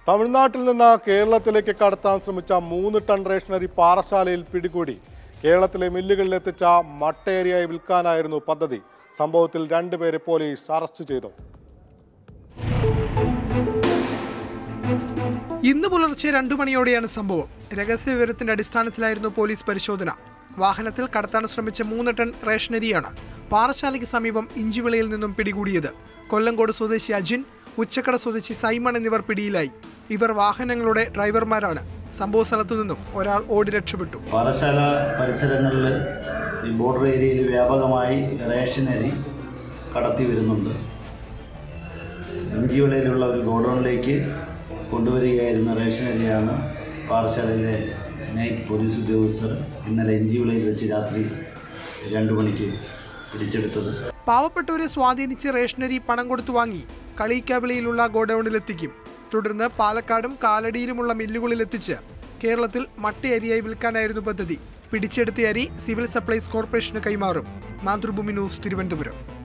തമിഴ്നാട്ടിൽ നിന്ന് കേരളത്തിലേക്ക് കടത്താൻ ശ്രമിച്ച മൂന്ന് ടൺ റേഷനറി പാറശാലയിൽ പിടികൂടി കേരളത്തിലെ മില്ലുകളിലെത്തിച്ച മട്ടേരിയായി വിൽക്കാനായിരുന്നു പദ്ധതി സംഭവത്തിൽ രണ്ടുപേരെ പോലീസ് അറസ്റ്റ് ചെയ്തു ഇന്ന് പുലർച്ചെ രണ്ടു മണിയോടെയാണ് സംഭവം രഹസ്യ വിവരത്തിന്റെ അടിസ്ഥാനത്തിലായിരുന്നു പോലീസ് പരിശോധന വാഹനത്തിൽ കടത്താൻ ശ്രമിച്ച മൂന്ന് ടൺ റേഷനരിയാണ് പാറശാലയ്ക്ക് സമീപം ഇഞ്ചിവിളയിൽ നിന്നും പിടികൂടിയത് കൊല്ലങ്കോട് സ്വദേശി അജിൻ ഉച്ചക്കട സ്വദേശി സൈമൺ എന്നിവർ പിടിയിലായി ഇവർ വാഹനങ്ങളുടെ ഡ്രൈവർമാരാണ് സംഭവ സ്ഥലത്തു നിന്നും ഒരാൾ ഓടി രക്ഷപ്പെട്ടു പാറശാല പരിസരങ്ങളിൽ ഈ ബോർഡർ ഏരിയയിൽ വ്യാപകമായി റേഷനരി കടത്തി വരുന്നുണ്ട് ഇഞ്ചിവിളയിലുള്ള ഒരു ഗോഡൗണിലേക്ക് കൊണ്ടുവരികയായിരുന്ന റേഷനരിയാണ് പാറശാലയിലെ നൈറ്റ് പോലീസ് ഉദ്യോഗസ്ഥർ ഇന്നലെ ഇഞ്ചിവിളയിൽ വെച്ച് രാത്രി രണ്ട് മണിക്ക് പിടിച്ചെടുത്തത് പാവപ്പെട്ടവരെ സ്വാധീനിച്ച് റേഷനറി പണം കൊടുത്തു വാങ്ങി കളിയിക്കാവിളിയിലുള്ള ഗോഡൌണിലെത്തിക്കും തുടർന്ന് പാലക്കാടും കാലടിയിലുമുള്ള മില്ലുകളിലെത്തിച്ച് കേരളത്തിൽ മട്ട അരിയായി വിൽക്കാനായിരുന്നു പദ്ധതി പിടിച്ചെടുത്ത അരി സിവിൽ സപ്ലൈസ് കോർപ്പറേഷന് കൈമാറും മാതൃഭൂമി ന്യൂസ് തിരുവനന്തപുരം